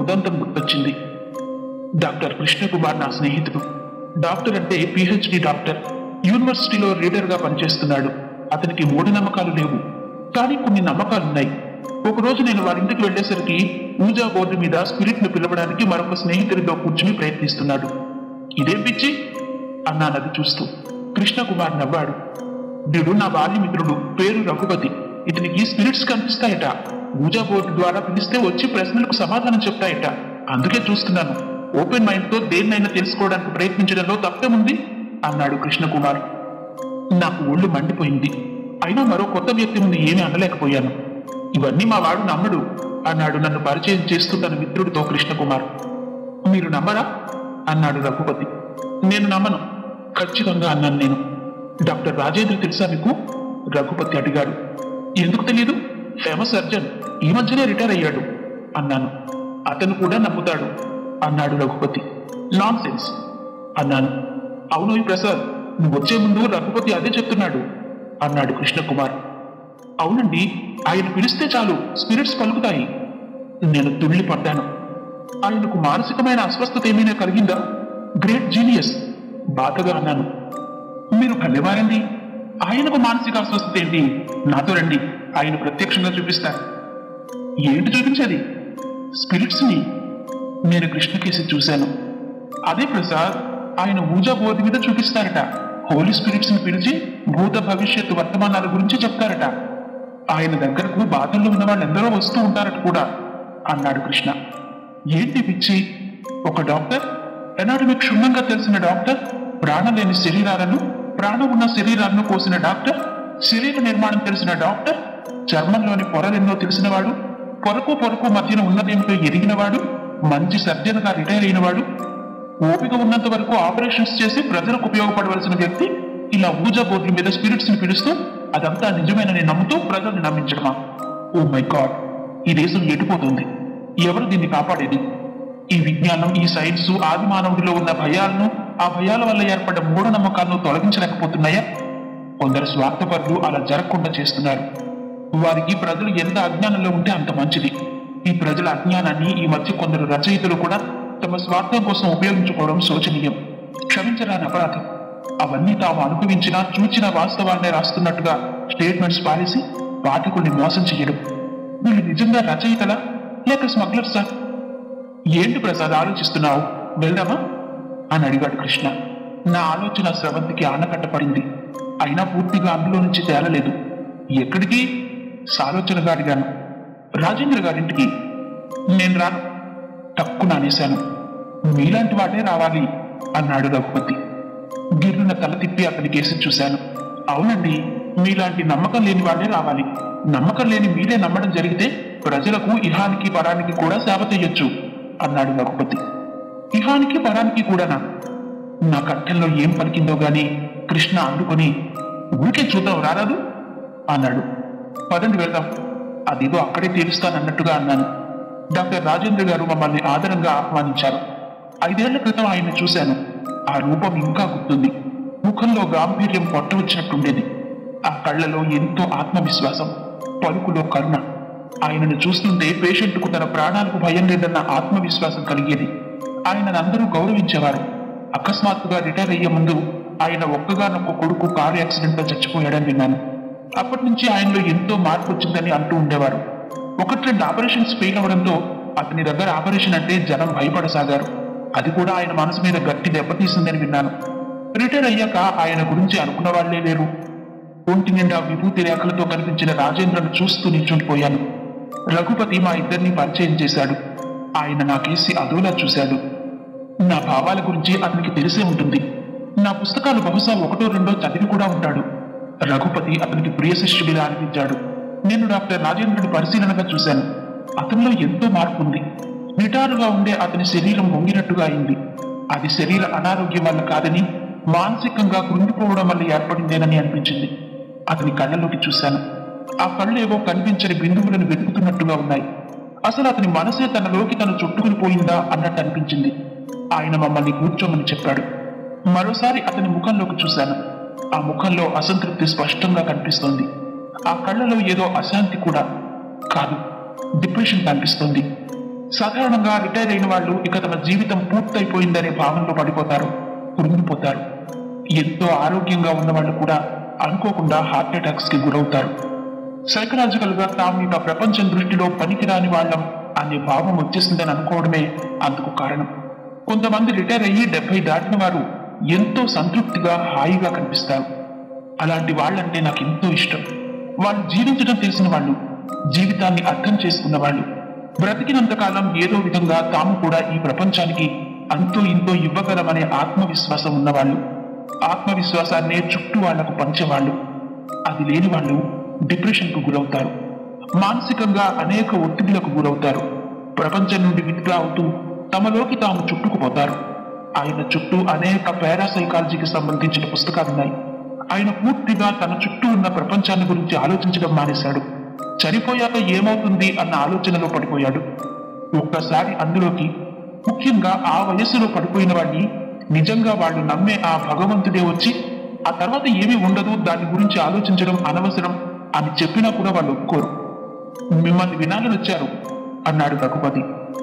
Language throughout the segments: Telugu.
ఉదంతం గుర్తొచ్చింది డాక్టర్ కృష్ణకుమార్ నా స్నేహితుడు డాక్టర్ అంటే పిహెచ్డి డాక్టర్ యూనివర్సిటీలో రీడర్ గా పనిచేస్తున్నాడు అతనికి మూఢనమ్మకాలు లేవు కానీ కొన్ని నమ్మకాలున్నాయి ఒకరోజు నేను వారి ఇంటికి వెళ్ళేసరికి పూజా బోర్డు మీద స్పిరిట్ ను పిలవడానికి మరొక స్నేహితుడితో కూర్చుని ప్రయత్నిస్తున్నాడు ఇదేం పిచ్చి అన్నానది చూస్తూ కృష్ణకుమార్ నవ్వాడు వీడు నా బాల్యమిత్రుడు పేరు రఘుపతి ఇతనికి స్పిరిట్స్ కనిపిస్తాయట పూజా బోర్డు ద్వారా పిలిస్తే వచ్చి ప్రశ్నలకు సమాధానం చెప్తాయట అందుకే చూస్తున్నాను ఓపెన్ మైండ్ తో దేన్నైనా తెలుసుకోవడానికి ప్రయత్నించడంలో తప్పేముంది అన్నాడు కృష్ణకుమార్ నాకు ఒళ్ళు మండిపోయింది అయినా మరో కొత్త వ్యక్తి ముందు ఏమీ అనలేకపోయాను ఇవన్నీ మా వాడు నమ్మడు అన్నాడు నన్ను పరిచయం చేస్తూ తన మిత్రుడితో కృష్ణకుమార్ మీరు నమ్మరా అన్నాడు రఘుపతి నేను నమ్మను ఖచ్చితంగా అన్నాను నేను డాక్టర్ రాజేంద్ర తెలుసా మీకు రఘుపతి అడిగాడు ఎందుకు తెలియదు ఫేమస్ సర్జన్ ఈ మధ్యనే రిటైర్ అయ్యాడు అన్నాను అతను కూడా నమ్ముతాడు అన్నాడు రఘుపతి నాన్ సెన్స్ అన్నాను అవును ఈ ప్రసాద్ నువ్వు వచ్చే ముందు రఘుపతి అదే చెప్తున్నాడు అన్నాడు కృష్ణకుమార్ అవునండి ఆయన పిలిస్తే చాలు స్పిరిట్స్ పలుకుతాయి నేను తుళ్ళి పడ్డాను ఆయనకు మానసికమైన అస్వస్థత ఏమైనా కలిగిందా గ్రేట్ జీనియస్ బాధగా అన్నాను మీరు భలేవారండి ఆయనకు మానసిక అస్వస్థత ఏంటి నాతో రండి ఆయన ప్రత్యక్షంగా చూపిస్తారు ఏంటి చూపించేది స్పిరిట్స్ ని నేను కృష్ణకేసి చూశాను అదే ప్రసాద్ ఆయన ఊజా బోర్డు మీద చూపిస్తారట హోలీ స్పిరిట్స్ ని పిలిచి భూత భవిష్యత్తు వర్తమానాల గురించి చెప్తారట ఆయన దగ్గరకు బాధల్లో ఉన్న వాళ్ళెందరో వస్తూ ఉంటారట కూడా అన్నాడు కృష్ణ ఏంటి పిచ్చి ఒక డాక్టర్ ఎనాటమిక్ క్షుణ్ణంగా తెలిసిన డాక్టర్ ప్రాణం లేని శరీరాలను ప్రాణం ఉన్న శరీరాలను కోసిన డాక్టర్ శరీర నిర్మాణం తెలిసిన డాక్టర్ చర్మంలోని పొరలెన్నో తెలిసినవాడు పొరకు పొరకు మధ్యన ఉన్నదేమిటో ఎరిగినవాడు మంచి సర్జన్ గా రిటైర్ అయినవాడు ఓపిక ఉన్నంత వరకు ఆపరేషన్స్ చేసి ప్రజలకు ఉపయోగపడవలసిన వ్యక్తి ఇలా ఊజా బోర్డుల మీద స్పిరిట్స్ ని పిలుస్తూ అదంతా నిజమేనని నమ్ముతూ ప్రజల్ని నమ్మించడమా ఓ మై గాడ్ ఈ దేశం ఎటుపోతుంది ఎవరు దీన్ని కాపాడేది ఈ విజ్ఞానం ఈ సైన్స్ ఆది మానవుడిలో ఉన్న భయాలను ఆ భయాల వల్ల ఏర్పడ్డ మూఢనమ్మకాలను తొలగించలేకపోతున్నాయా కొందరు స్వార్థపరులు అలా జరగకుండా చేస్తున్నారు వారికి ప్రజలు ఎంత అజ్ఞానంలో ఉంటే అంత మంచిది ఈ ప్రజల అజ్ఞానాన్ని ఈ మధ్య కొందరు రచయితలు కూడా తమ స్వార్థం కోసం ఉపయోగించుకోవడం శోచనీయం క్షమించరాని అపరాధం అవన్నీ తాము అనుభవించిన చూచిన వాస్తవాన్నే రాస్తున్నట్టుగా స్టేట్మెంట్స్ పారేసి పాఠకుల్ని మోసం చేయడం వీళ్ళు నిజంగా రచయితలా లేక స్మగ్లర్సా ఏంటి ప్రసాద్ ఆలోచిస్తున్నావు వెళ్దామా అని అడిగాడు కృష్ణ నా ఆలోచన స్రవంతికి ఆనకట్ట పడింది అయినా పూర్తిగా అందులో నుంచి తేలలేదు ఎక్కడికి సాలోచనగా అడిగాను రాజేంద్ర గారింటికి నేను రాను తక్కువ నానేశాను మీలాంటి వాడే రావాలి అన్నాడు రఘుపతి గిర్రున తల తిప్పి అతని కేసి చూశాను అవునండి మీలాంటి నమ్మకం లేని వాళ్ళే రావాలి నమ్మకం లేని మీరే నమ్మడం జరిగితే ప్రజలకు ఇహానికి పరానికి కూడా సేవ చేయొచ్చు అన్నాడు రఘుపతి ఇహానికి పరానికి కూడానా నా కంఠంలో ఏం పలికిందో గాని కృష్ణ అందుకొని ఊరికే చూద్దాం రారాదు అన్నాడు పదండి వెళ్దాం అదేదో అక్కడే తేలుస్తానన్నట్టుగా అన్నాను డాక్టర్ రాజేంద్ర గారు మమ్మల్ని ఆదరంగా ఆహ్వానించారు ఐదేళ్ల క్రితం ఆయన్ని చూశాను ఆ రూపం ఇంకా గుర్తుంది ముఖంలో గాంభీర్యం పొట్ట వచ్చినట్టుండేది ఆ కళ్ళలో ఎంతో ఆత్మవిశ్వాసం పలుకులో కరుణ ఆయనను చూస్తుంటే పేషెంట్కు తన ప్రాణాలకు భయం లేదన్న ఆత్మవిశ్వాసం కలిగేది ఆయనను అందరూ గౌరవించేవారు అకస్మాత్తుగా రిటైర్ అయ్యే ముందు ఆయన ఒక్కగానొక్క కొడుకు కారు యాక్సిడెంట్ లో చచ్చిపోయాడని విన్నాను అప్పటి నుంచి ఆయనలో ఎంతో మార్పు వచ్చిందని అంటూ ఉండేవారు ఒకటి రెండు ఆపరేషన్స్ ఫెయిల్ అవడంతో అతని దగ్గర ఆపరేషన్ అంటే జనం భయపడసాగారు అది కూడా ఆయన మనసు మీద గట్టి దెబ్బతీసిందని విన్నాను రిటైర్ అయ్యాక ఆయన గురించి అనుకున్న వాళ్లే లేరు ఒంటి నిండా విభూతి రేఖలతో కనిపించిన రాజేంద్రను చూస్తూ నిల్చుండిపోయాను రఘుపతి మా ఇద్దరిని పరిచయం చేశాడు ఆయన నాకేసి అదోలా చూశాడు నా భావాల గురించి అతనికి తెలిసే ఉంటుంది నా పుస్తకాలు బహుశా ఒకటో రెండో చదివి కూడా ఉంటాడు రఘుపతి అతనికి ప్రియ శిష్యుడిలా అనిపించాడు నేను డాక్టర్ రాజేంద్రుడి పరిశీలనగా చూశాను అతనిలో ఎంతో మార్పు ఉంది నిటారుగా ఉండే అతని శరీరం వంగినట్టుగా అయింది అది శరీర అనారోగ్యం వల్ల కాదని మానసికంగా కృంగిపోవడం వల్ల ఏర్పడిందేనని అనిపించింది అతని కళ్ళలోకి చూశాను ఆ కళ్ళు ఏవో కనిపించని బిందువులను వెతుకుతున్నట్టుగా ఉన్నాయి అసలు అతని మనసే తనలోకి తను చుట్టుకుని పోయిందా అన్నట్టు అనిపించింది ఆయన మమ్మల్ని కూర్చోమని చెప్పాడు మరోసారి అతని ముఖంలోకి చూశాను ఆ ముఖంలో అసంతృప్తి స్పష్టంగా కనిపిస్తోంది ఆ కళ్ళలో ఏదో అశాంతి కూడా కాదు డిప్రెషన్ కనిపిస్తోంది సాధారణంగా రిటైర్ అయిన వాళ్ళు ఇక తమ జీవితం పూర్తయిపోయిందనే భావనలో పడిపోతారు కృంగిపోతారు ఎంతో ఆరోగ్యంగా ఉన్న వాళ్ళు కూడా అనుకోకుండా హార్ట్ అటాక్స్ కి గురవుతారు సైకలాజికల్ గా తాము ఇక ప్రపంచం దృష్టిలో పనికిరాని వాళ్ళం అనే భావం వచ్చేసిందని అనుకోవడమే అందుకు కారణం కొంతమంది రిటైర్ అయ్యి డెబ్బై దాటిన వారు ఎంతో సంతృప్తిగా హాయిగా కనిపిస్తారు అలాంటి వాళ్ళంటే నాకు ఎంతో ఇష్టం వాళ్ళు జీవించడం తెలిసిన వాళ్ళు జీవితాన్ని అర్థం చేసుకున్న వాళ్ళు బ్రతికినంతకాలం ఏదో విధంగా తాము కూడా ఈ ప్రపంచానికి అంతో ఇంతో ఇవ్వగలమనే ఆత్మవిశ్వాసం ఉన్నవాళ్ళు ఆత్మవిశ్వాసాన్నే చుట్టూ వాళ్లకు పంచేవాళ్ళు అది లేని వాళ్ళు డిప్రెషన్ కు గురవుతారు మానసికంగా అనేక ఒత్తిడులకు గురవుతారు ప్రపంచం నుండి విత్డ్రా అవుతూ తమలోకి తాము చుట్టుకుపోతారు ఆయన చుట్టూ అనేక పారాసైకాలజీకి సంబంధించిన పుస్తకాలున్నాయి ఆయన పూర్తిగా తన చుట్టూ ఉన్న ప్రపంచాన్ని గురించి ఆలోచించడం మానేశాడు చనిపోయాక ఏమవుతుంది అన్న ఆలోచనలో పడిపోయాడు ఒక్కసారి అందులోకి ముఖ్యంగా ఆ వయస్సులో పడిపోయిన వాడిని నిజంగా వాళ్ళు నమ్మే ఆ భగవంతుడే వచ్చి ఆ తర్వాత ఏమీ ఉండదు దాని గురించి ఆలోచించడం అనవసరం అని చెప్పినా కూడా వాళ్ళు ఒప్పుకోరు మిమ్మల్ని వినాలని వచ్చారు అన్నాడు రఘుపతి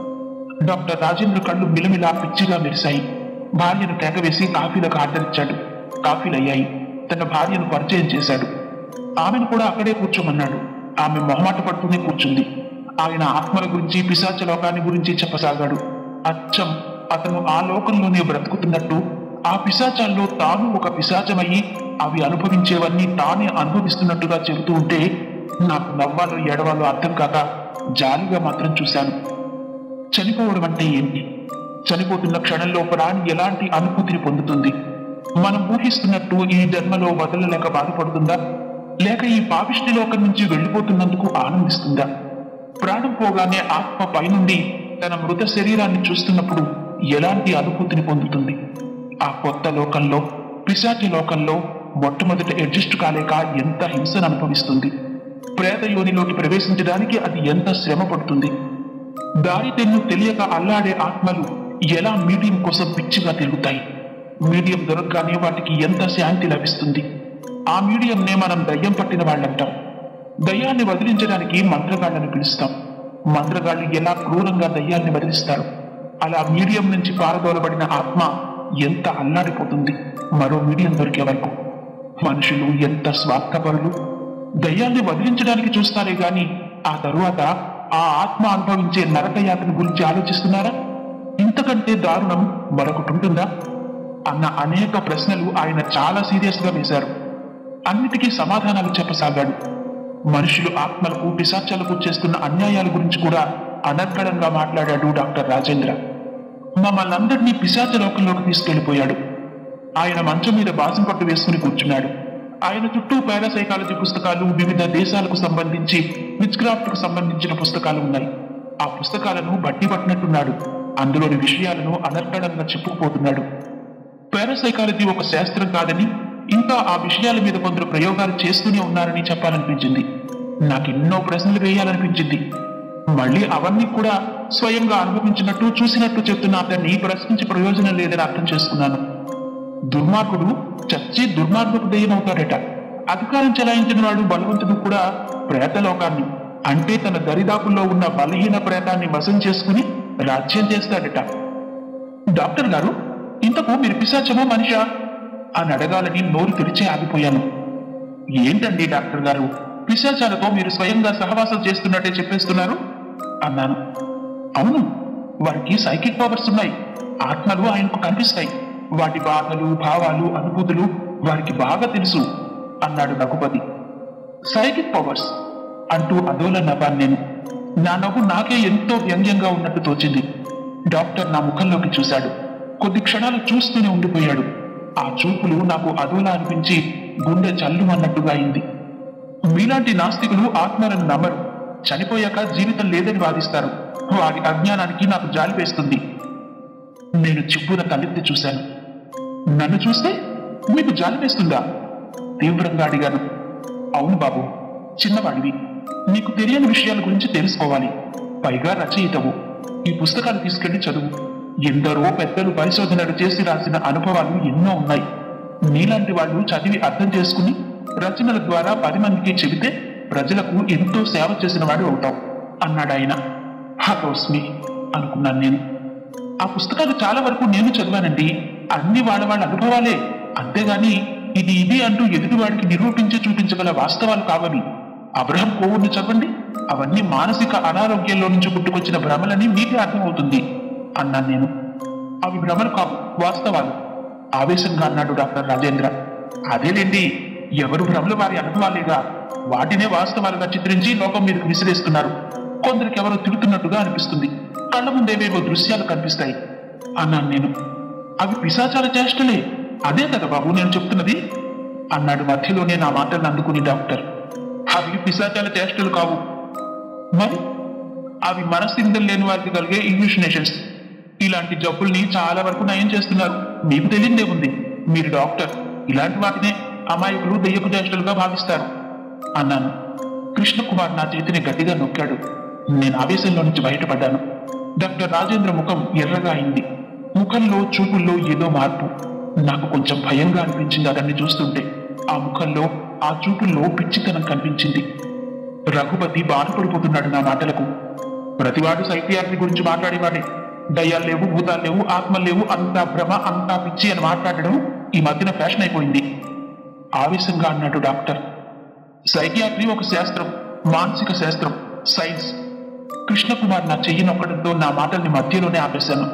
డాక్టర్ రాజేంద్ర కళ్ళు మిలమిలా పిచ్చిగా మెరిశాయి భార్యను కేకవేసి కాఫీలకు ఆర్డర్ ఇచ్చాడు కాఫీలు అయ్యాయి తన భార్యను పరిచయం చేశాడు ఆమెను కూడా అక్కడే కూర్చోమన్నాడు ఆమె మొహమాట పడుతూనే కూర్చుంది ఆయన ఆత్మల గురించి పిశాచ లోకాన్ని గురించి చెప్పసాగాడు అచ్చం అతను ఆ లోకంలోనే బ్రతుకుతున్నట్టు ఆ పిశాచాల్లో తాను ఒక పిశాచమయ్యి అవి అనుభవించేవన్నీ తానే అనుభవిస్తున్నట్టుగా చెబుతూ ఉంటే నాకు నవ్వాలో ఏడవాలో అర్థం కాక జాలిగా మాత్రం చూశాను చనిపోవడం అంటే ఏంటి చనిపోతున్న క్షణంలో ప్రాణి ఎలాంటి అనుభూతిని పొందుతుంది మనం ఊహిస్తున్నట్టు ఈ జన్మలో వదలలేక బాధపడుతుందా లేక ఈ పాపిష్టి లోకం నుంచి వెళ్ళిపోతున్నందుకు ఆనందిస్తుందా ప్రాణం పోగానే ఆత్మ పైనుండి తన మృత శరీరాన్ని చూస్తున్నప్పుడు ఎలాంటి అనుభూతిని పొందుతుంది ఆ కొత్త లోకంలో పిశాచి లోకంలో మొట్టమొదట అడ్జస్ట్ కాలేక ఎంత హింసను అనుభవిస్తుంది ప్రేత యోనిలోకి ప్రవేశించడానికి అది ఎంత శ్రమ పడుతుంది దారి తెన్ను తెలియక అల్లాడే ఆత్మలు ఎలా మీడియం కోసం పిచ్చిగా తిరుగుతాయి మీడియం దొరకగానే వాటికి ఎంత శాంతి లభిస్తుంది ఆ మీడియంనే మనం దయ్యం పట్టిన వాళ్ళంటాం దయ్యాన్ని వదిలించడానికి మంత్రగాళ్ళని పిలుస్తాం మంత్రగాళ్ళు ఎలా క్రూరంగా దయ్యాన్ని వదిలిస్తారు అలా మీడియం నుంచి పారదోలబడిన ఆత్మ ఎంత అల్లాడిపోతుంది మరో మీడియం దొరికే వరకు మనుషులు ఎంత స్వార్థపరులు దయ్యాన్ని వదిలించడానికి చూస్తారే గాని ఆ తరువాత ఆ ఆత్మ అనుభవించే నరకయాతన గురించి ఆలోచిస్తున్నారా ఇంతకంటే దారుణం మరొకటి ఉంటుందా అన్న అనేక ప్రశ్నలు ఆయన చాలా సీరియస్ గా వేశారు అన్నిటికీ సమాధానాలు చెప్పసాగాడు మనుషులు ఆత్మలకు పిశాచాలకు చేస్తున్న అన్యాయాల గురించి కూడా అనర్గళంగా మాట్లాడాడు డాక్టర్ రాజేంద్ర మమ్మల్ని అందరినీ పిశాచ లోకంలోకి తీసుకెళ్లిపోయాడు ఆయన మంచం మీద బాసం పట్టు వేసుకుని కూర్చున్నాడు ఆయన చుట్టూ పారాసైకాలజీ పుస్తకాలు వివిధ దేశాలకు సంబంధించి విచ్ క్రాఫ్ట్ కు సంబంధించిన పుస్తకాలు ఉన్నాయి ఆ పుస్తకాలను బట్టి పట్టినట్టున్నాడు అందులోని విషయాలను అనర్గళంగా చెప్పుకుపోతున్నాడు పారాసైకాలజీ ఒక శాస్త్రం కాదని ఇంకా ఆ విషయాల మీద కొందరు ప్రయోగాలు చేస్తూనే ఉన్నారని చెప్పాలనిపించింది నాకు ఎన్నో ప్రశ్నలు వేయాలనిపించింది మళ్ళీ అవన్నీ కూడా స్వయంగా అనుభవించినట్టు చూసినట్టు చెప్తున్న అతన్ని ప్రశ్నించి ప్రయోజనం లేదని అర్థం చేసుకున్నాను దుర్మార్గుడు చచ్చి దుర్మార్గుడు దెయ్యమవుతాడట అధికారం చెలాయించిన వాడు బలవంతుడు కూడా ప్రేతలోకాన్ని అంటే తన దరిదాపుల్లో ఉన్న బలహీన ప్రేతాన్ని వశం చేసుకుని రాజ్యం చేస్తాడట డాక్టర్ గారు ఇంతకు మీరు పిశాచమో మనిషా అని అడగాలని నోరు తెరిచే ఆగిపోయాను ఏంటండి డాక్టర్ గారు పిశాచాలతో మీరు స్వయంగా సహవాసం చేస్తున్నట్టే చెప్పేస్తున్నారు అన్నాను అవును వారికి సైకిక్ పవర్స్ ఉన్నాయి ఆత్మలు ఆయనకు కనిపిస్తాయి వాటి బాధలు భావాలు అనుభూతులు వారికి బాగా తెలుసు అన్నాడు రఘుపతి సైకిక్ పవర్స్ అంటూ అదోల నవ్వాను నేను నా నవ్వు నాకే ఎంతో వ్యంగ్యంగా ఉన్నట్టు తోచింది డాక్టర్ నా ముఖంలోకి చూశాడు కొద్ది క్షణాలు చూస్తూనే ఉండిపోయాడు ఆ చూపులు నాకు అదోలా అనిపించి గుండె చల్లుమన్నట్టుగా అయింది మీలాంటి నాస్తికులు ఆత్మలను నమ్మరు చనిపోయాక జీవితం లేదని వాదిస్తారు వారి అజ్ఞానానికి నాకు జాలి వేస్తుంది నేను చిప్పున తలెత్తి చూశాను నన్ను చూస్తే మీకు జాలి వేస్తుందా తీవ్రంగా అడిగాను అవును బాబు చిన్నవాడివి నీకు తెలియని విషయాల గురించి తెలుసుకోవాలి పైగా రచయితవు ఈ పుస్తకాలు తీసుకెళ్లి చదువు ఎందరో పెద్దలు పరిశోధనలు చేసి రాసిన అనుభవాలు ఎన్నో ఉన్నాయి నీలాంటి వాళ్ళు చదివి అర్థం చేసుకుని రచనల ద్వారా పది మందికి చెబితే ప్రజలకు ఎంతో సేవ చేసిన వాడు అవుతావు అన్నాడు ఆయన హతోస్మి అనుకున్నాను నేను ఆ పుస్తకాలు చాలా వరకు నేను చదివానండి అన్ని వాళ్ళ వాళ్ళ అనుభవాలే అంతేగాని ఇది ఇది అంటూ ఎదుటివాడికి నిరూపించి చూపించగల వాస్తవాలు కావని అబ్రహం కోవుని చదవండి అవన్నీ మానసిక అనారోగ్యంలో నుంచి పుట్టుకొచ్చిన భ్రమలని మీకే అర్థమవుతుంది అన్నాను నేను అవి భ్రమలు కావు వాస్తవాలు ఆవేశంగా అన్నాడు డాక్టర్ రాజేంద్ర అదేలేండి ఎవరు భ్రమలు వారి అనుభవాలేగా వాటినే వాస్తవాలుగా చిత్రించి లోకం మీదకు విసిరేస్తున్నారు కొందరికి ఎవరో తిరుగుతున్నట్టుగా అనిపిస్తుంది కళ్ళ ముందేవేవో దృశ్యాలు కనిపిస్తాయి అన్నాను నేను అవి పిశాచాల చేష్టలే అదే కదా బాబు నేను చెప్తున్నది అన్నాడు మధ్యలోనే నా మాటలను అందుకుని డాక్టర్ అవి పిశాచాల చేష్టలు కావు మరి అవి మనస్థిందలు లేని వారికి కలిగే ఇల్యూషనేషన్స్ ఇలాంటి జబ్బుల్ని చాలా వరకు నయం చేస్తున్నారు మీకు తెలియదే ఉంది మీరు డాక్టర్ ఇలాంటి వాటినే అమాయకులు దెయ్యపు చేష్టలుగా భావిస్తారు అన్నాను కృష్ణకుమార్ నా చేతిని గట్టిగా నొక్కాడు నేను ఆవేశంలో నుంచి బయటపడ్డాను డాక్టర్ రాజేంద్ర ముఖం ఎర్రగా అయింది ముఖంలో చూపుల్లో ఏదో మార్పు నాకు కొంచెం భయంగా అనిపించింది అతన్ని చూస్తుంటే ఆ ముఖంలో ఆ చూపుల్లో పిచ్చితనం కనిపించింది రఘుపతి బాధపడిపోతున్నాడు నా మాటలకు ప్రతివాడు సైకియాట్రి గురించి మాట్లాడేవాడే దయ్యాలు లేవు భూతాలు లేవు ఆత్మలు లేవు అంతా భ్రమ అంతా పిచ్చి అని మాట్లాడడం ఈ మధ్యన ఫ్యాషన్ అయిపోయింది ఆవేశంగా అన్నాడు డాక్టర్ సైకియాట్రీ ఒక శాస్త్రం మానసిక శాస్త్రం సైన్స్ కృష్ణకుమార్ నా చెయ్యి నొక్కడంతో నా మాటల్ని మధ్యలోనే ఆపేశాను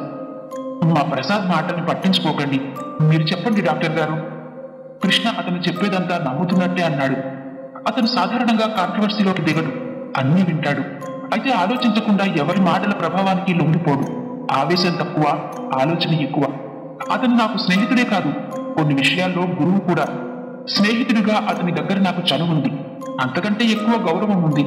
మా ప్రసాద్ మాటల్ని పట్టించుకోకండి మీరు చెప్పండి డాక్టర్ గారు కృష్ణ అతను చెప్పేదంతా నమ్ముతున్నట్టే అన్నాడు అతను సాధారణంగా కాంట్రవర్సీలోకి దిగడు అన్నీ వింటాడు అయితే ఆలోచించకుండా ఎవరి మాటల ప్రభావానికి లొంగిపోడు ఆవేశం తక్కువ ఆలోచన ఎక్కువ అతను నాకు స్నేహితుడే కాదు కొన్ని విషయాల్లో గురువు కూడా స్నేహితుడిగా అతని దగ్గర నాకు చనువు ఉంది అంతకంటే ఎక్కువ గౌరవం ఉంది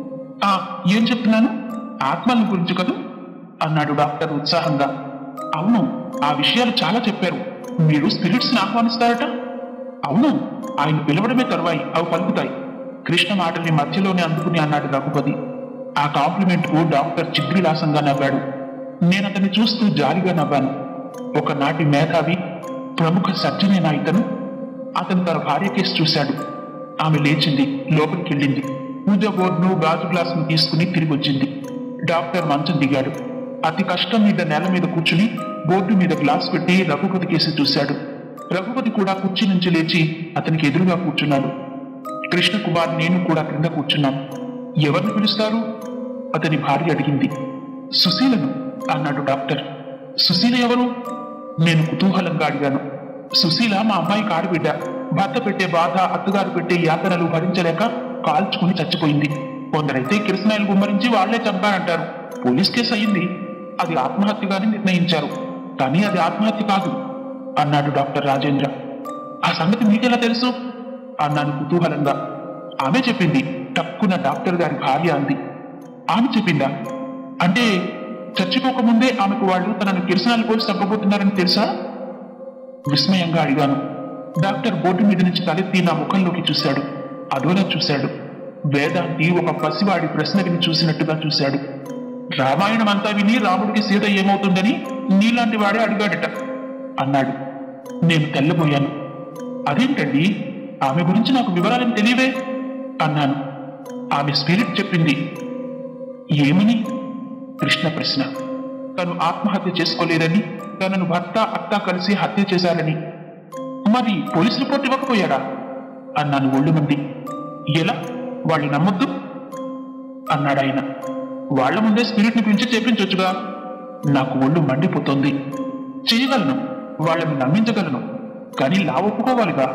ఆ ఏం చెప్తున్నాను ఆత్మల గురించి కదూ అన్నాడు డాక్టర్ ఉత్సాహంగా అవును ఆ విషయాలు చాలా చెప్పారు మీరు స్పిరిట్స్ ని ఆహ్వానిస్తారట అవును ఆయన పిలవడమే తరువాయి అవి పలుకుతాయి కృష్ణ మాటల్ని మధ్యలోనే అందుకుని అన్నాడు రఘుపతి ఆ కాంప్లిమెంట్ కు డాక్టర్ చిద్విలాసంగా నవ్వాడు నేను అతన్ని చూస్తూ జాలిగా నవ్వాను ఒకనాటి మేధావి ప్రముఖ సర్జనేనా ఇతను అతను తన భార్య కేసు చూశాడు ఆమె లేచింది లోపలికి వెళ్ళింది పూజ బోర్డును గాజు గ్లాసును తీసుకుని తిరిగి వచ్చింది డాక్టర్ మంచం దిగాడు అతి కష్టం మీద నేల మీద కూర్చుని బోర్డు మీద గ్లాస్ పెట్టి రఘుపతి కేసి చూశాడు రఘుపతి కూడా కుర్చీ నుంచి లేచి అతనికి ఎదురుగా కూర్చున్నాడు కృష్ణకుమార్ నేను కూడా క్రింద కూర్చున్నాం ఎవరిని పిలుస్తారు అతని భార్య అడిగింది సుశీలను అన్నాడు డాక్టర్ సుశీల ఎవరు నేను కుతూహలంగా అడిగాను సుశీల మా అమ్మాయి ఆడబిడ్డ భర్త పెట్టే బాధ అత్తగారు పెట్టే యాతనలు భరించలేక కాల్చుకుని చచ్చిపోయింది కొందరైతే కిరసనాయలు గుమ్మరించి వాళ్లే చంపారంటారు పోలీస్ కేసు అయింది అది ఆత్మహత్యగానే నిర్ణయించారు కానీ అది ఆత్మహత్య కాదు అన్నాడు డాక్టర్ రాజేంద్ర ఆ సంగతి మీకెలా తెలుసు అన్నాను కుతూహలంగా ఆమె చెప్పింది తక్కున డాక్టర్ గారి భార్య అంది ఆమె చెప్పిందా అంటే చచ్చిపోకముందే ఆమెకు వాళ్ళు తనను కిరసనాలు పోసి చంపబోతున్నారని తెలుసా విస్మయంగా అడిగాను డాక్టర్ బోర్డు మీద నుంచి తలెత్తి నా ముఖంలోకి చూశాడు అదోలా చూశాడు వేదాంతి ఒక పసివాడి ప్రశ్న విని చూసినట్టుగా చూశాడు రామాయణం అంతా విని రాముడికి సీత ఏమవుతుందని నీలాంటి వాడే అడిగాడట అన్నాడు నేను తెల్లబోయాను అదేంటండి ఆమె గురించి నాకు వివరాలేం తెలియవే అన్నాను ఆమె స్పిరిట్ చెప్పింది ఏమని కృష్ణ ప్రశ్న తను ఆత్మహత్య చేసుకోలేదని తనను భర్త అత్త కలిసి హత్య చేశారని మరి పోలీస్ రిపోర్ట్ ఇవ్వకపోయాడా అన్నాను ఒళ్ళు మంది ఎలా వాళ్ళు నమ్మొద్దు అన్నాడు ఆయన వాళ్ల ముందే స్పిరిట్ ని పిలిచి చేపించొచ్చుగా నాకు ఒళ్ళు మండిపోతుంది చేయగలను వాళ్ళని నమ్మించగలను కానీ లా ఒప్పుకోవాలిగా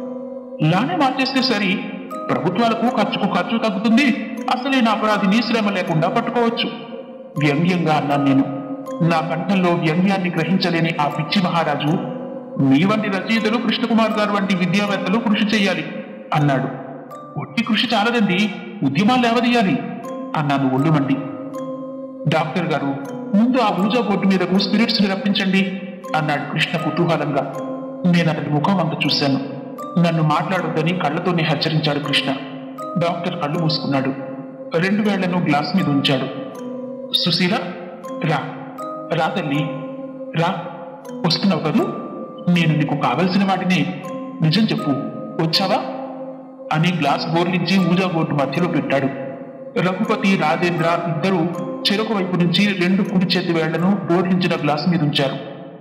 లానే మార్చేస్తే సరి ప్రభుత్వాలకు ఖర్చుకు ఖర్చు తగ్గుతుంది అసలైన అపరాధిని శ్రమ లేకుండా పట్టుకోవచ్చు వ్యంగ్యంగా అన్నాను నేను నా కంఠంలో వ్యంగ్యాన్ని గ్రహించలేని ఆ పిచ్చి మహారాజు మీ వంటి రచయితలు కృష్ణకుమార్ గారు వంటి విద్యావేత్తలు కృషి చేయాలి అన్నాడు ఒట్టి కృషి చాలదండి ఉద్యమాలు లేవదీయాలి అన్నాను ఒళ్ళు మండి డాక్టర్ గారు ముందు ఆ ఊజా బోర్డు మీదకు స్పిరిట్స్ ని రప్పించండి అన్నాడు కృష్ణ కుతూహలంగా నేను అతని ముఖం వంక చూశాను నన్ను మాట్లాడొద్దని కళ్ళతోనే హెచ్చరించాడు కృష్ణ డాక్టర్ కళ్ళు మూసుకున్నాడు రెండు వేళ్లను గ్లాస్ మీద ఉంచాడు సుశీల రా రా తల్లి రా వస్తున్నావు కదూ నేను నీకు కావలసిన వాటిని నిజం చెప్పు వచ్చావా అని గ్లాస్ బోర్లించి ఊజా బోర్డు మధ్యలో పెట్టాడు రఘుపతి రాజేంద్ర ఇద్దరు చెరొక వైపు నుంచి రెండు కుడి చేతి వేళ్లను బోధించిన గ్లాసు మీద ఉంచారు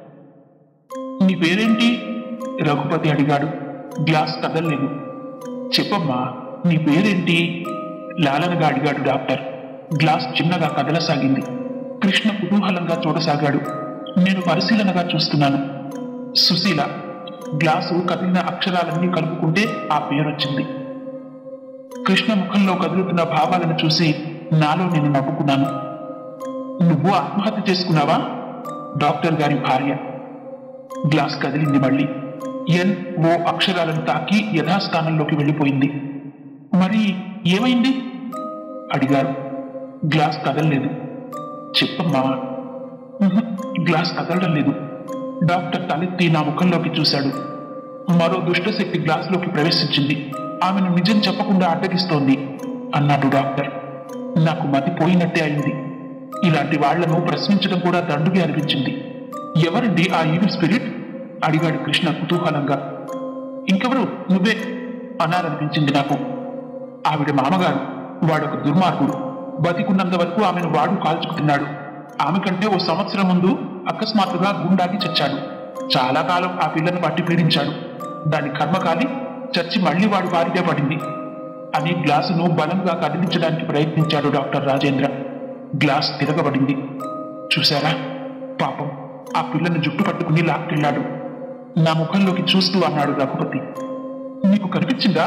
నీ పేరేంటి రఘుపతి అడిగాడు గ్లాస్ కదలలేదు చెప్పమ్మా నీ పేరేంటి లాలనగా అడిగాడు డాక్టర్ గ్లాస్ చిన్నగా కదలసాగింది కృష్ణ కుతూహలంగా చూడసాగాడు నేను పరిశీలనగా చూస్తున్నాను సుశీల గ్లాసు కదిలిన అక్షరాలన్నీ కలుపుకుంటే ఆ పేరొచ్చింది కృష్ణ ముఖంలో కదులుతున్న భావాలను చూసి నాలో నేను నవ్వుకున్నాను నువ్వు ఆత్మహత్య చేసుకున్నావా డాక్టర్ గారి భార్య గ్లాస్ కదిలింది మళ్ళీ ఎన్ ఓ అక్షరాలను తాకి యథాస్థానంలోకి వెళ్ళిపోయింది మరి ఏమైంది అడిగారు గ్లాస్ కదలలేదు చెప్పమ్మా ఉహు, గ్లాస్ కదలడం లేదు డాక్టర్ తలెత్తి నా ముఖంలోకి చూశాడు మరో దుష్టశక్తి గ్లాసులోకి ప్రవేశించింది ఆమెను నిజం చెప్పకుండా అడ్డగిస్తోంది అన్నాడు డాక్టర్ నాకు మతి పోయినట్టే అయింది ఇలాంటి వాళ్లను ప్రశ్నించడం కూడా దండుగా అనిపించింది ఎవరండి ఆ ఈవిల్ స్పిరిట్ అడిగాడు కృష్ణ కుతూహలంగా ఇంకెవరు నువ్వే అన్నారనిపించింది నాకు ఆవిడ మామగారు వాడొక దుర్మార్గుడు బతికున్నంత వరకు ఆమెను వాడు కాల్చుకు తిన్నాడు ఆమె కంటే ఓ సంవత్సరం ముందు అకస్మాత్తుగా గుండాకి చచ్చాడు చాలా కాలం ఆ పిల్లను పట్టి పీడించాడు దాని కర్మకాలి చచ్చి మళ్ళీ వాడి వారిదే పడింది అని గ్లాసును బలంగా కదిలించడానికి ప్రయత్నించాడు డాక్టర్ రాజేంద్ర గ్లాస్ తిరగబడింది చూశారా పాపం ఆ పిల్లను జుట్టు పట్టుకుని లాక్కెళ్ళాడు నా ముఖంలోకి చూస్తూ అన్నాడు రఘుపతి నీకు కనిపించిందా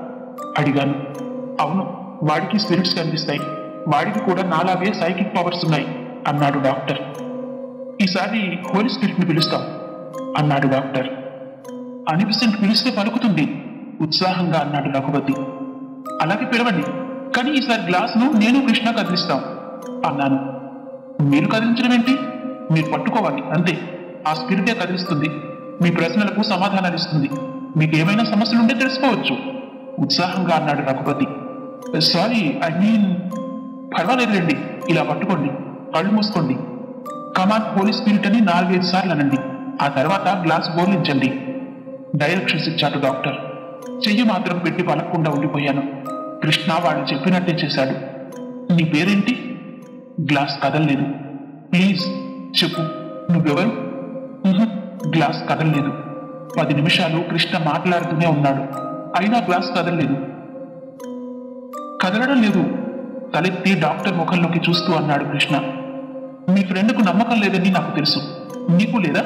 అడిగాను అవును వాడికి స్పిరిట్స్ కనిపిస్తాయి వాడికి కూడా నాలాగే సైకిక్ పవర్స్ ఉన్నాయి అన్నాడు డాక్టర్ ఈసారి హోలీ స్పిరిట్ ని పిలుస్తాం అన్నాడు డాక్టర్ అనిపిసెంట్ పిలిస్తే పలుకుతుంది ఉత్సాహంగా అన్నాడు రఘుపతి అలాగే పిలవండి కానీ ఈసారి గ్లాసును నేను కృష్ణ కదిలిస్తాం అన్నాను మీరు కదిలించడం ఏంటి మీరు పట్టుకోవాలి అంతే ఆ స్పిరిటే కదిలిస్తుంది మీ ప్రశ్నలకు సమాధానాలు ఇస్తుంది మీకు ఏమైనా సమస్యలుంటే తెలుసుకోవచ్చు ఉత్సాహంగా అన్నాడు రఘుపతి సారీ ఐ మీన్ పర్వాలేదులేండి ఇలా పట్టుకోండి కళ్ళు మూసుకోండి కమాన్ హోలీ స్పిరిట్ అని నాలుగైదు సార్లు అనండి ఆ తర్వాత గ్లాస్ బోర్లించండి డైరెక్షన్స్ ఇచ్చాడు డాక్టర్ చెయ్యి మాత్రం పెట్టి పలకకుండా ఉండిపోయాను కృష్ణ వాళ్ళు చెప్పినట్టే చేశాడు నీ పేరేంటి గ్లాస్ కదలలేదు ప్లీజ్ చెప్పు నువ్వెవరు ఉహు, గ్లాస్ కదలలేదు పది నిమిషాలు కృష్ణ మాట్లాడుతూనే ఉన్నాడు అయినా గ్లాస్ కదలలేదు కదలడం లేదు తలెత్తి డాక్టర్ ముఖంలోకి చూస్తూ అన్నాడు కృష్ణ మీ ఫ్రెండ్కు నమ్మకం లేదని నాకు తెలుసు నీకు లేదా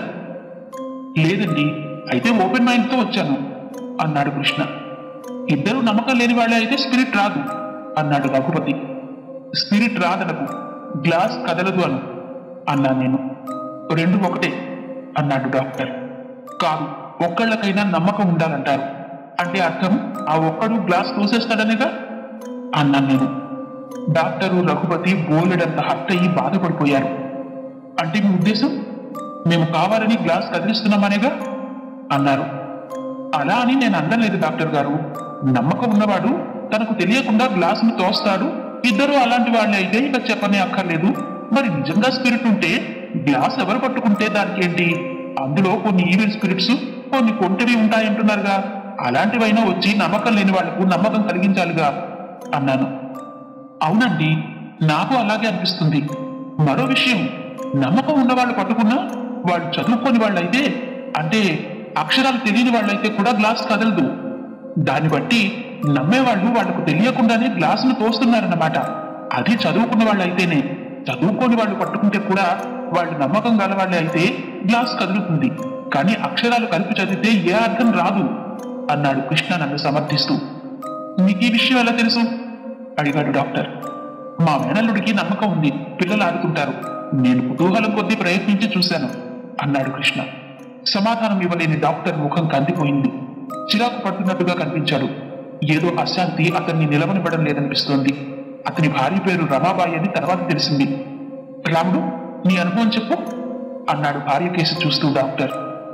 లేదండి అయితే ఓపెన్ మైండ్తో వచ్చాను అన్నాడు కృష్ణ ఇద్దరు నమ్మకం లేని వాళ్ళే అయితే స్పిరిట్ రాదు అన్నాడు రఘుపతి స్పిరిట్ రాదనకు గ్లాస్ కదలదు అను అన్నా నేను రెండు ఒకటే అన్నాడు డాక్టర్ కాదు ఒక్కళ్ళకైనా నమ్మకం ఉండాలంటారు అంటే అర్థం ఆ ఒక్కడు గ్లాస్ తోసేస్తాడనేగా అన్నాను నేను డాక్టరు రఘుపతి బోలెడంత హర్ట్ అయ్యి బాధపడిపోయారు అంటే మీ ఉద్దేశం మేము కావాలని గ్లాస్ కదిలిస్తున్నామనేగా అన్నారు అలా అని నేను అనలేదు డాక్టర్ గారు నమ్మకం ఉన్నవాడు తనకు తెలియకుండా గ్లాసును తోస్తాడు ఇద్దరు అలాంటి వాళ్ళే అయితే ఇక చెప్పనే అక్కర్లేదు మరి నిజంగా స్పిరిట్ ఉంటే గ్లాస్ ఎవరు పట్టుకుంటే దానికి ఏంటి అందులో కొన్ని ఈవిల్ స్పిరిట్స్ కొన్ని కొంటవి ఉంటాయంటున్నారుగా అలాంటివైనా వచ్చి నమ్మకం లేని వాళ్లకు నమ్మకం కలిగించాలిగా అన్నాను అవునండి నాకు అలాగే అనిపిస్తుంది మరో విషయం నమ్మకం ఉన్నవాళ్ళు పట్టుకున్నా వాళ్ళు చదువుకోని వాళ్ళైతే అంటే అక్షరాలు తెలియని వాళ్ళైతే కూడా గ్లాస్ కదలదు దాన్ని బట్టి నమ్మేవాళ్ళు వాళ్ళకు తెలియకుండానే గ్లాసును తోస్తున్నారన్నమాట అది చదువుకున్న వాళ్ళైతేనే చదువుకోని వాళ్ళు పట్టుకుంటే కూడా వాళ్ళు నమ్మకం గల వాళ్ళే అయితే గ్లాస్ కదులుతుంది కానీ అక్షరాలు కలిపి చదివితే ఏ అర్థం రాదు అన్నాడు కృష్ణ నన్ను సమర్థిస్తూ మీకు ఈ విషయం ఎలా తెలుసు అడిగాడు డాక్టర్ మా మేనల్లుడికి నమ్మకం ఉంది పిల్లలు ఆడుకుంటారు నేను కుతూహలం కొద్దీ ప్రయత్నించి చూశాను అన్నాడు కృష్ణ సమాధానం ఇవ్వలేని డాక్టర్ ముఖం కందిపోయింది చిరాకు పడుతున్నట్టుగా కనిపించాడు ఏదో అశాంతి అతన్ని నిలవనివ్వడం లేదనిపిస్తోంది అతని భార్య పేరు రమాబాయి అని తర్వాత తెలిసింది రాముడు నీ అనుభవం చెప్పు అన్నాడు భార్య కేసు చూస్తూ డాక్టర్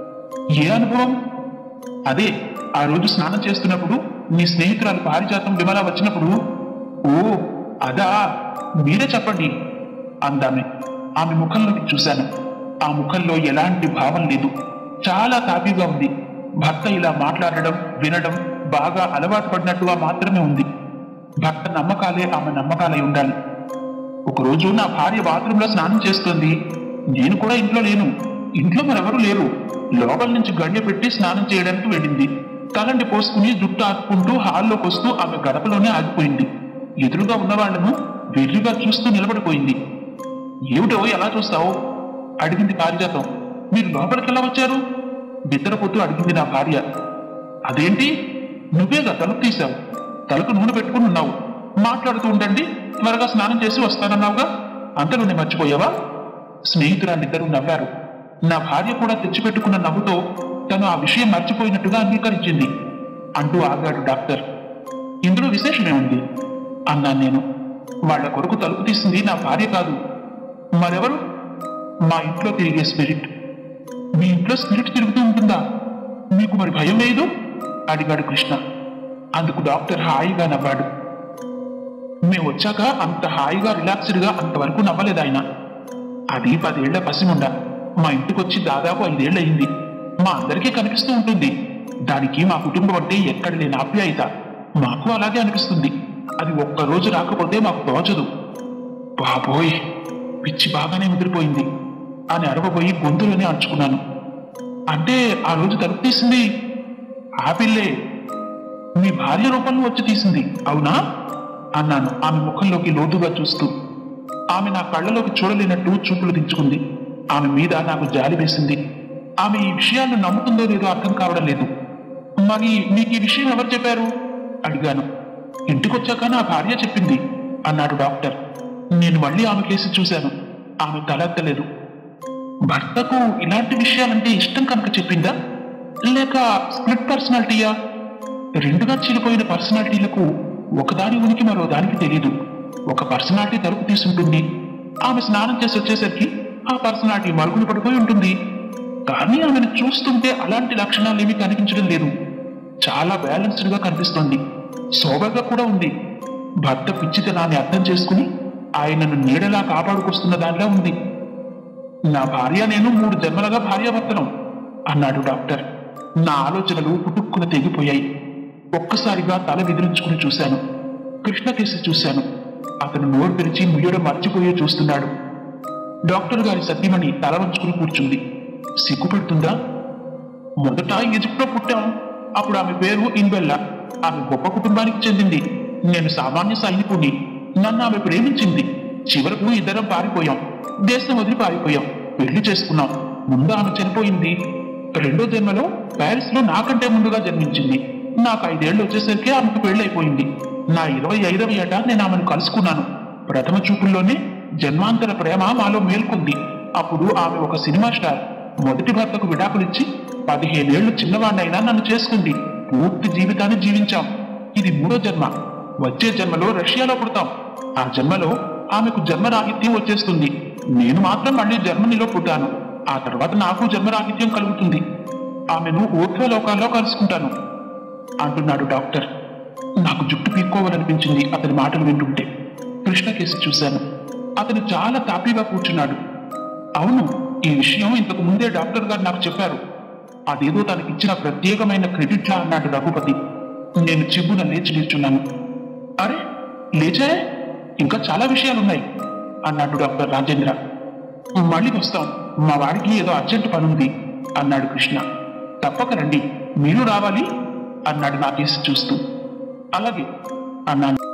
ఏ అనుభవం అదే ఆ రోజు స్నానం చేస్తున్నప్పుడు మీ స్నేహితురాలు పారిజాతం విమల వచ్చినప్పుడు ఓ అదా మీరే చెప్పండి అందామె ఆమె ముఖంలోకి చూశాను ఆ ముఖంలో ఎలాంటి భావం లేదు చాలా తాపీగా ఉంది భర్త ఇలా మాట్లాడడం వినడం బాగా అలవాటు పడినట్టుగా మాత్రమే ఉంది భర్త నమ్మకాలే ఆమె నమ్మకాలై ఉండాలి ఒకరోజు నా భార్య బాత్రూంలో స్నానం చేస్తుంది నేను కూడా ఇంట్లో లేను ఇంట్లో మరెవరూ లేరు లోపల నుంచి గడియ పెట్టి స్నానం చేయడానికి వెళ్ళింది తలండి పోసుకుని జుట్టు ఆపుకుంటూ హాల్లోకి వస్తూ ఆమె గడపలోనే ఆగిపోయింది ఎదురుగా ఉన్న వాళ్లను వెర్రిగా చూస్తూ నిలబడిపోయింది ఏమిటో ఎలా చూస్తావు అడిగింది పారిజాతం మీరు లోపలికి ఎలా వచ్చారు బిద్దరపోతూ అడిగింది నా భార్య అదేంటి నువ్వేగా తలుపు తీశావు తలకు నూనె పెట్టుకుని ఉన్నావు మాట్లాడుతూ ఉండండి త్వరగా స్నానం చేసి వస్తానన్నావుగా అంతలోనే మర్చిపోయావా స్నేహితురాలిద్దరూ నవ్వారు నా భార్య కూడా తెచ్చిపెట్టుకున్న నవ్వుతో తను ఆ విషయం మర్చిపోయినట్టుగా అంగీకరించింది అంటూ ఆగాడు డాక్టర్ ఇందులో విశేషమే ఉంది అన్నాను నేను వాళ్ళ కొరకు తలుపు తీసింది నా భార్య కాదు మరెవరు మా ఇంట్లో తిరిగే స్పిరిట్ మీ ఇంట్లో స్పిరిట్ తిరుగుతూ ఉంటుందా మీకు మరి భయం లేదు అడిగాడు కృష్ణ అందుకు డాక్టర్ హాయిగా నవ్వాడు మేము వచ్చాక అంత హాయిగా రిలాక్స్డ్గా అంతవరకు నవ్వలేదు ఆయన అది పదేళ్ల పసిముండ మా ఇంటికొచ్చి దాదాపు ఐదేళ్లయింది మా అందరికీ కనిపిస్తూ ఉంటుంది దానికి మా కుటుంబం అంటే ఎక్కడ లేని ఆప్యాయత మాకు అలాగే అనిపిస్తుంది అది ఒక్క రోజు రాకపోతే మాకు తోచదు బాబోయ్ పిచ్చి బాగానే ముదిరిపోయింది అని అరవబోయి గొంతులోనే అంచుకున్నాను అంటే ఆ రోజు తలుపు తీసింది ఆ పిల్లే మీ భార్య రూపంలో వచ్చి తీసింది అవునా అన్నాను ఆమె ముఖంలోకి లోతుగా చూస్తూ ఆమె నా కళ్ళలోకి చూడలేనట్టు చూపులు దించుకుంది ఆమె మీద నాకు జాలి వేసింది ఆమె ఈ విషయాన్ని నమ్ముతుందో లేదో అర్థం కావడం లేదు మరి మీకు ఈ విషయం ఎవరు చెప్పారు అడిగాను ఇంటికొచ్చాక నా భార్య చెప్పింది అన్నాడు డాక్టర్ నేను మళ్ళీ ఆమె కేసి చూశాను ఆమె తలెత్తలేదు భర్తకు ఇలాంటి విషయాలంటే ఇష్టం కనుక చెప్పిందా లేక స్ప్లిట్ పర్సనాలిటీయా రెండుగా చీలిపోయిన పర్సనాలిటీలకు ఒకదాని ఉనికి మరో దానికి తెలియదు ఒక పర్సనాలిటీ తలుపు తీసుంటుంది ఆమె స్నానం చేసి వచ్చేసరికి ఆ పర్సనాలిటీ మరుగులు పడిపోయి ఉంటుంది కానీ ఆమెను చూస్తుంటే అలాంటి లక్షణాలు ఏమీ కనిపించడం లేదు చాలా బ్యాలెన్స్డ్ గా కనిపిస్తోంది సోబర్గా కూడా ఉంది భర్త పిచ్చితనాన్ని అర్థం చేసుకుని ఆయనను నీడలా కాపాడుకొస్తున్న దానిలా ఉంది నా భార్య నేను మూడు జన్మలుగా భార్యాభర్తలం అన్నాడు డాక్టర్ నా ఆలోచనలు పుట్టుక్కున తెగిపోయాయి ఒక్కసారిగా తల విదిలించుకుని చూశాను కృష్ణ కేసి చూశాను అతను నోరు తెరిచి ముయ్యడం మర్చిపోయే చూస్తున్నాడు డాక్టర్ గారి సత్యమణి తల వంచుకుని కూర్చుంది సిగ్గుపడుతుందా మొదట ఈజిప్ట్లో పుట్టాం అప్పుడు ఆమె పేరు ఇన్బెల్లా ఆమె గొప్ప కుటుంబానికి చెందింది నేను సామాన్య సైనికుడిని నన్ను ఆమె ప్రేమించింది చివరకు ఇద్దరం పారిపోయాం దేశం వదిలి పారిపోయాం పెళ్లి చేసుకున్నాం ముందు ఆమె చనిపోయింది రెండో జన్మలో ప్యారిస్ లో నాకంటే ముందుగా జన్మించింది నాకు ఐదేళ్లు వచ్చేసరికి ఆమెకు పెళ్ళైపోయింది నా ఇరవై ఐదవ ఏట నేను ఆమెను కలుసుకున్నాను ప్రథమ చూపుల్లోనే జన్మాంతర ప్రేమ మాలో మేల్కొంది అప్పుడు ఆమె ఒక సినిమా స్టార్ మొదటి భర్తకు విడాకులిచ్చి పదిహేనేళ్లు చిన్నవాడినైనా నన్ను చేసుకుంది పూర్తి జీవితాన్ని జీవించాం ఇది మూడో జన్మ వచ్చే జన్మలో రష్యాలో పుడతాం ఆ జన్మలో ఆమెకు జన్మరాహిత్యం వచ్చేస్తుంది నేను మాత్రం మళ్ళీ జర్మనీలో పుట్టాను ఆ తర్వాత నాకు జన్మరాహిత్యం కలుగుతుంది ఆమెను ఊర్ధ్వలోకాల్లో కలుసుకుంటాను అంటున్నాడు డాక్టర్ నాకు జుట్టు పీక్కోవాలనిపించింది అతని మాటలు వింటుంటే కృష్ణ కేసి చూశాను అతను చాలా తాపీగా కూర్చున్నాడు అవును ఈ విషయం ఇంతకు ముందే డాక్టర్ గారు నాకు చెప్పారు అదేదో తనకి ఇచ్చిన ప్రత్యేకమైన క్రెడిట్లా అన్నాడు రఘుపతి నేను చిబ్బున లేచి నిల్చున్నాను అరే లేచారే ఇంకా చాలా విషయాలున్నాయి అన్నాడు డాక్టర్ రాజేంద్ర మళ్ళీ వస్తాం మా వాడికి ఏదో అర్జెంట్ పనుంది అన్నాడు కృష్ణ తప్పక రండి మీరు రావాలి అన్నాడు నా కేసు చూస్తూ అలాగే అన్నాను